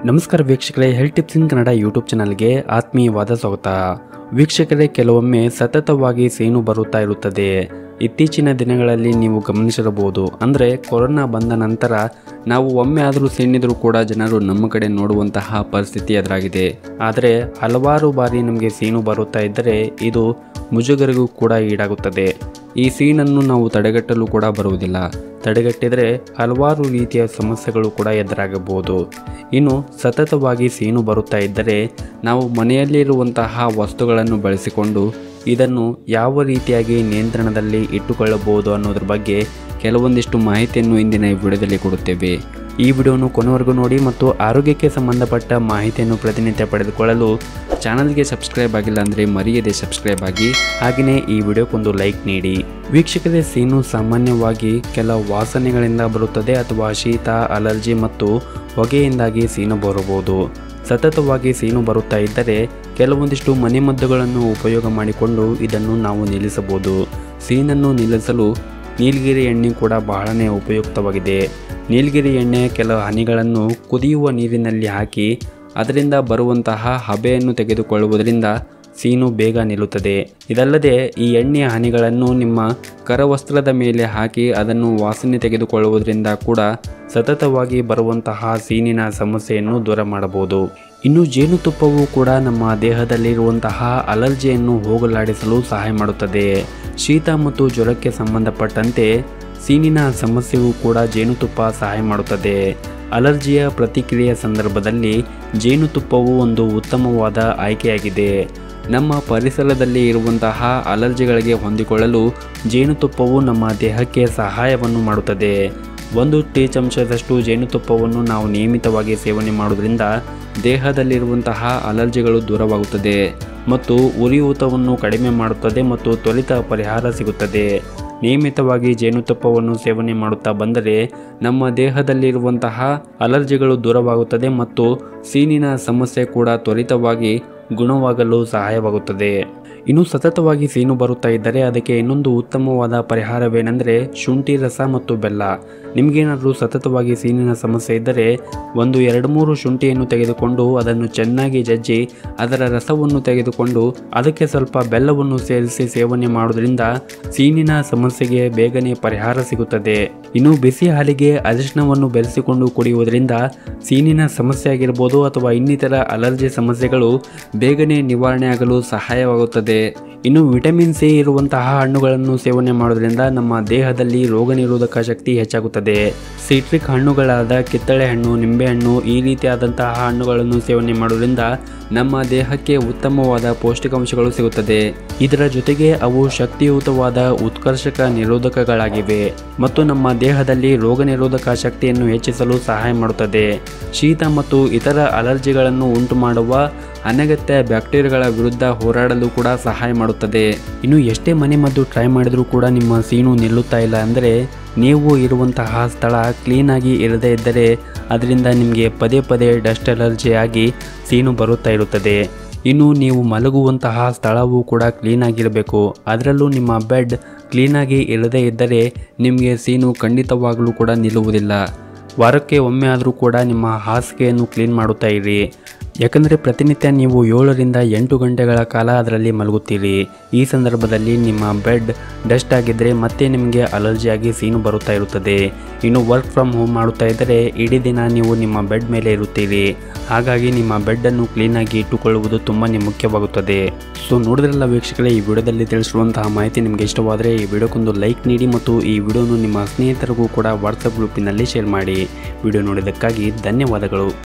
ನಮಸ್ಕಾರ ವೀಕ್ಷಕರೇ health tips in Kannada YouTube ಚಾನಲ್ಗೆ ಆತ್ಮೀಯವಾದ ಸ್ವಾಗತ ವೀಕ್ಷಕರೇ ಕೆಲವೊಮ್ಮೆ ಸತತವಾಗಿ ಸೇನು ಬರುತ್ತಾ ಇರುತ್ತದೆ ಇತ್ತೀಚಿನ ದಿನಗಳಲ್ಲಿ ನೀವು ಗಮನಿಸಿರಬಹುದು ಅಂದರೆ ಕೊರೋನಾ ಬಂದ ನಂತರ ನಾವು ಒಮ್ಮೆ ಆದರೂ ಸೇನಿದರೂ ಕೂಡ ಜನರು ನಮ್ಮ ಕಡೆ ನೋಡುವಂತಹ ಪರಿಸ್ಥಿತಿ ಎದುರಾಗಿದೆ ಆದರೆ ಹಲವಾರು ಬಾರಿ ನಮಗೆ ಸೇನು ಬರುತ್ತಾ ಇದ್ದರೆ ಇದು ಮುಜುಗರಿಗೂ ಕೂಡ ಈಡಾಗುತ್ತದೆ ಈ ಸೀನನ್ನು ನಾವು ತಡೆಗಟ್ಟಲು ಕೂಡ ಬರುವುದಿಲ್ಲ ತಡೆಗಟ್ಟಿದರೆ ಹಲವಾರು ರೀತಿಯ ಸಮಸ್ಯೆಗಳು ಕೂಡ ಎದುರಾಗಬಹುದು ಇನ್ನು ಸತತವಾಗಿ ಸೀನು ಬರುತ್ತಾ ಇದ್ದರೆ ನಾವು ಮನೆಯಲ್ಲಿರುವಂತಹ ವಸ್ತುಗಳನ್ನು ಬಳಸಿಕೊಂಡು ಇದನ್ನು ಯಾವ ರೀತಿಯಾಗಿ ನಿಯಂತ್ರಣದಲ್ಲಿ ಇಟ್ಟುಕೊಳ್ಳಬಹುದು ಅನ್ನೋದ್ರ ಬಗ್ಗೆ ಕೆಲವೊಂದಿಷ್ಟು ಮಾಹಿತಿಯನ್ನು ಇಂದಿನ ಈ ವಿಡಿಯೋದಲ್ಲಿ ಕೊಡುತ್ತೇವೆ ಈ ವಿಡಿಯೋನು ಕೊನೆವರೆಗೂ ನೋಡಿ ಮತ್ತು ಆರೋಗ್ಯಕ್ಕೆ ಸಂಬಂಧಪಟ್ಟ ಮಾಹಿತಿಯನ್ನು ಪ್ರತಿನಿತ್ಯ ಪಡೆದುಕೊಳ್ಳಲು ಚಾನಲ್ಗೆ ಸಬ್ಸ್ಕ್ರೈಬ್ ಆಗಿಲ್ಲ ಅಂದರೆ ಮರೆಯದೆ ಸಬ್ಸ್ಕ್ರೈಬ್ ಆಗಿ ಹಾಗೆಯೇ ಈ ವಿಡಿಯೋಕ್ಕೊಂದು ಲೈಕ್ ನೀಡಿ ವೀಕ್ಷಕರೇ ಸೀನು ಸಾಮಾನ್ಯವಾಗಿ ಕೆಲ ವಾಸನೆಗಳಿಂದ ಬರುತ್ತದೆ ಅಥವಾ ಶೀತ ಅಲರ್ಜಿ ಮತ್ತು ಹೊಗೆಯಿಂದಾಗಿ ಸೀನು ಬರಬಹುದು ಸತತವಾಗಿ ಸೀನು ಬರುತ್ತಾ ಇದ್ದರೆ ಕೆಲವೊಂದಿಷ್ಟು ಮನೆಮದ್ದುಗಳನ್ನು ಉಪಯೋಗ ಮಾಡಿಕೊಂಡು ಇದನ್ನು ನಾವು ನಿಲ್ಲಿಸಬಹುದು ಸೀನನ್ನು ನಿಲ್ಲಿಸಲು ನೀಲಗಿರಿ ಎಣ್ಣೆ ಕೂಡ ಬಹಳನೇ ಉಪಯುಕ್ತವಾಗಿದೆ ನೀಲಗಿರಿ ಎಣ್ಣೆ ಕೆಲ ಹನಿಗಳನ್ನು ಕುದಿಯುವ ನೀರಿನಲ್ಲಿ ಹಾಕಿ ಅದರಿಂದ ಬರುವಂತಹ ಹಬೆಯನ್ನು ತೆಗೆದುಕೊಳ್ಳುವುದರಿಂದ ಸೀನು ಬೇಗ ನಿಲ್ಲುತ್ತದೆ ಇದಲ್ಲದೆ ಈ ಎಣ್ಣೆಯ ಹನಿಗಳನ್ನು ನಿಮ್ಮ ಕರವಸ್ತ್ರದ ಮೇಲೆ ಹಾಕಿ ಅದನ್ನು ವಾಸನೆ ತೆಗೆದುಕೊಳ್ಳುವುದರಿಂದ ಕೂಡ ಸತತವಾಗಿ ಬರುವಂತಹ ಸೀನಿನ ಸಮಸ್ಯೆಯನ್ನು ದೂರ ಮಾಡಬಹುದು ಇನ್ನು ಜೇನುತುಪ್ಪವು ಕೂಡ ನಮ್ಮ ದೇಹದಲ್ಲಿರುವಂತಹ ಅಲರ್ಜಿಯನ್ನು ಹೋಗಲಾಡಿಸಲು ಸಹಾಯ ಮಾಡುತ್ತದೆ ಶೀತ ಮತ್ತು ಜ್ವರಕ್ಕೆ ಸಂಬಂಧಪಟ್ಟಂತೆ ಸೀನಿನ ಸಮಸ್ಯೆಯೂ ಕೂಡ ಜೇನುತುಪ್ಪ ಸಹಾಯ ಮಾಡುತ್ತದೆ ಅಲರ್ಜಿಯ ಪ್ರತಿಕ್ರಿಯೆಯ ಸಂದರ್ಭದಲ್ಲಿ ಜೇನುತುಪ್ಪವು ಒಂದು ಉತ್ತಮವಾದ ಆಯ್ಕೆಯಾಗಿದೆ ನಮ್ಮ ಪರಿಸರದಲ್ಲಿ ಇರುವಂತಹ ಅಲರ್ಜಿಗಳಿಗೆ ಹೊಂದಿಕೊಳ್ಳಲು ಜೇನುತುಪ್ಪವು ನಮ್ಮ ದೇಹಕ್ಕೆ ಸಹಾಯವನ್ನು ಮಾಡುತ್ತದೆ ಒಂದು ಟೀ ಚಮಚದಷ್ಟು ಜೇನುತುಪ್ಪವನ್ನು ನಾವು ನಿಯಮಿತವಾಗಿ ಸೇವನೆ ಮಾಡುವುದರಿಂದ ದೇಹದಲ್ಲಿರುವಂತಹ ಅಲರ್ಜಿಗಳು ದೂರವಾಗುತ್ತದೆ ಮತ್ತು ಉರಿಯೂತವನ್ನು ಕಡಿಮೆ ಮಾಡುತ್ತದೆ ಮತ್ತು ತ್ವರಿತ ಪರಿಹಾರ ಸಿಗುತ್ತದೆ ನಿಯಮಿತವಾಗಿ ಜೇನುತುಪ್ಪವನ್ನು ಸೇವನೆ ಮಾಡುತ್ತಾ ಬಂದರೆ ನಮ್ಮ ದೇಹದಲ್ಲಿರುವಂತಹ ಅಲರ್ಜಿಗಳು ದೂರವಾಗುತ್ತದೆ ಮತ್ತು ಸೀನಿನ ಸಮಸ್ಯೆ ಕೂಡ ತ್ವರಿತವಾಗಿ ಗುಣವಾಗಲು ಸಹಾಯವಾಗುತ್ತದೆ ಇನ್ನು ಸತತವಾಗಿ ಸೀನು ಬರುತ್ತಾ ಇದ್ದರೆ ಅದಕ್ಕೆ ಇನ್ನೊಂದು ಉತ್ತಮವಾದ ಪರಿಹಾರವೇನೆಂದರೆ ಶುಂಠಿ ರಸ ಮತ್ತು ಬೆಲ್ಲ ನಿಮಗೇನಾದರೂ ಸತತವಾಗಿ ಸೀನಿನ ಸಮಸ್ಯೆ ಇದ್ದರೆ ಒಂದು ಎರಡು ಮೂರು ಶುಂಠಿಯನ್ನು ತೆಗೆದುಕೊಂಡು ಅದನ್ನು ಚೆನ್ನಾಗಿ ಜಜ್ಜಿ ಅದರ ರಸವನ್ನು ತೆಗೆದುಕೊಂಡು ಅದಕ್ಕೆ ಸ್ವಲ್ಪ ಬೆಲ್ಲವನ್ನು ಸೇರಿಸಿ ಸೇವನೆ ಮಾಡುವುದರಿಂದ ಸೀನಿನ ಸಮಸ್ಯೆಗೆ ಬೇಗನೆ ಪರಿಹಾರ ಸಿಗುತ್ತದೆ ಇನ್ನು ಬಿಸಿ ಹಾಲಿಗೆ ಅರಿಶಿನವನ್ನು ಬೆರೆಸಿಕೊಂಡು ಕುಡಿಯುವುದರಿಂದ ಸೀನಿನ ಸಮಸ್ಯೆ ಆಗಿರ್ಬೋದು ಅಥವಾ ಇನ್ನಿತರ ಅಲರ್ಜಿ ಸಮಸ್ಯೆಗಳು ಬೇಗನೆ ನಿವಾರಣೆ ಆಗಲು ಸಹಾಯವಾಗುತ್ತದೆ ಇನ್ನು ವಿಟಮಿನ್ ಸಿ ಇರುವಂತಹ ಹಣ್ಣುಗಳನ್ನು ಸೇವನೆ ಮಾಡೋದ್ರಿಂದ ನಮ್ಮ ದೇಹದಲ್ಲಿ ರೋಗ ನಿರೋಧಕ ಶಕ್ತಿ ಹೆಚ್ಚಾಗುತ್ತದೆ ಸಿಟ್ರಿಕ್ ಹಣ್ಣುಗಳಾದ ಕಿತ್ತಳೆ ಹಣ್ಣು ನಿಂಬೆಹಣ್ಣು ಈ ರೀತಿಯಾದಂತಹ ಹಣ್ಣುಗಳನ್ನು ಸೇವನೆ ಮಾಡೋದ್ರಿಂದ ನಮ್ಮ ದೇಹಕ್ಕೆ ಉತ್ತಮವಾದ ಪೌಷ್ಟಿಕಾಂಶಗಳು ಸಿಗುತ್ತದೆ ಇದರ ಜೊತೆಗೆ ಅವು ಶಕ್ತಿಯುತವಾದ ಉತ್ಕರ್ಷಕ ನಿರೋಧಕಗಳಾಗಿವೆ ಮತ್ತು ನಮ್ಮ ದೇಹದಲ್ಲಿ ರೋಗ ನಿರೋಧಕ ಶಕ್ತಿಯನ್ನು ಹೆಚ್ಚಿಸಲು ಸಹಾಯ ಮಾಡುತ್ತದೆ ಶೀತ ಮತ್ತು ಇತರ ಅಲರ್ಜಿಗಳನ್ನು ಉಂಟು ಮಾಡುವ ಅನಗತ್ಯ ಬ್ಯಾಕ್ಟೀರಿಯಾಗಳ ವಿರುದ್ಧ ಹೋರಾಡಲು ಕೂಡ ಸಹಾಯ ಮಾಡುತ್ತದೆ ಇನ್ನು ಎಷ್ಟೇ ಮನೆ ಮದ್ದು ಟ್ರೈ ಮಾಡಿದರೂ ಕೂಡ ನಿಮ್ಮ ಸೀನು ನಿಲ್ಲುತ್ತಾ ಇಲ್ಲ ಅಂದರೆ ನೀವು ಇರುವಂತಹ ಸ್ಥಳ ಕ್ಲೀನಾಗಿ ಇರದೇ ಇದ್ದರೆ ಅದರಿಂದ ನಿಮಗೆ ಪದೇ ಪದೇ ಡಸ್ಟ್ ಅಲರ್ಜಿ ಆಗಿ ಸೀನು ಬರುತ್ತಾ ಇರುತ್ತದೆ ಇನ್ನು ನೀವು ಮಲಗುವಂತಹ ಸ್ಥಳವೂ ಕೂಡ ಕ್ಲೀನಾಗಿರಬೇಕು ಅದರಲ್ಲೂ ನಿಮ್ಮ ಬೆಡ್ ಕ್ಲೀನಾಗಿ ಇರದೇ ಇದ್ದರೆ ನಿಮಗೆ ಸೀನು ಖಂಡಿತವಾಗಲೂ ಕೂಡ ನಿಲ್ಲುವುದಿಲ್ಲ ವಾರಕ್ಕೆ ಒಮ್ಮೆ ಆದರೂ ಕೂಡ ನಿಮ್ಮ ಹಾಸಿಗೆಯನ್ನು ಕ್ಲೀನ್ ಮಾಡುತ್ತಾ ಇರಿ ಯಾಕಂದರೆ ಪ್ರತಿನಿತ್ಯ ನೀವು ಏಳರಿಂದ ಎಂಟು ಗಂಟೆಗಳ ಕಾಲ ಅದರಲ್ಲಿ ಮಲಗುತ್ತೀರಿ ಈ ಸಂದರ್ಭದಲ್ಲಿ ನಿಮ್ಮ ಬೆಡ್ ಡಸ್ಟ್ ಆಗಿದ್ದರೆ ಮತ್ತೆ ನಿಮಗೆ ಅಲರ್ಜಿಯಾಗಿ ಸೀನು ಬರುತ್ತಾ ಇರುತ್ತದೆ ಇನ್ನು ವರ್ಕ್ ಫ್ರಮ್ ಹೋಮ್ ಮಾಡುತ್ತಾ ಇದ್ದರೆ ಇಡೀ ದಿನ ನೀವು ನಿಮ್ಮ ಬೆಡ್ ಮೇಲೆ ಇರುತ್ತೀರಿ ಹಾಗಾಗಿ ನಿಮ್ಮ ಬೆಡ್ಡನ್ನು ಕ್ಲೀನಾಗಿ ಇಟ್ಟುಕೊಳ್ಳುವುದು ತುಂಬಾ ಮುಖ್ಯವಾಗುತ್ತದೆ ಸೊ ನೋಡಿದ್ರಲ್ಲ ವೀಕ್ಷಕರೇ ಈ ವಿಡಿಯೋದಲ್ಲಿ ತಿಳಿಸಿರುವಂತಹ ಮಾಹಿತಿ ನಿಮಗೆ ಇಷ್ಟವಾದರೆ ಈ ವಿಡಿಯೋಕ್ಕೊಂದು ಲೈಕ್ ನೀಡಿ ಮತ್ತು ಈ ವಿಡಿಯೋನು ನಿಮ್ಮ ಸ್ನೇಹಿತರಿಗೂ ಕೂಡ ವಾಟ್ಸಪ್ ಗ್ರೂಪಿನಲ್ಲಿ ಶೇರ್ ಮಾಡಿ ವಿಡಿಯೋ ನೋಡಿದ್ದಕ್ಕಾಗಿ ಧನ್ಯವಾದಗಳು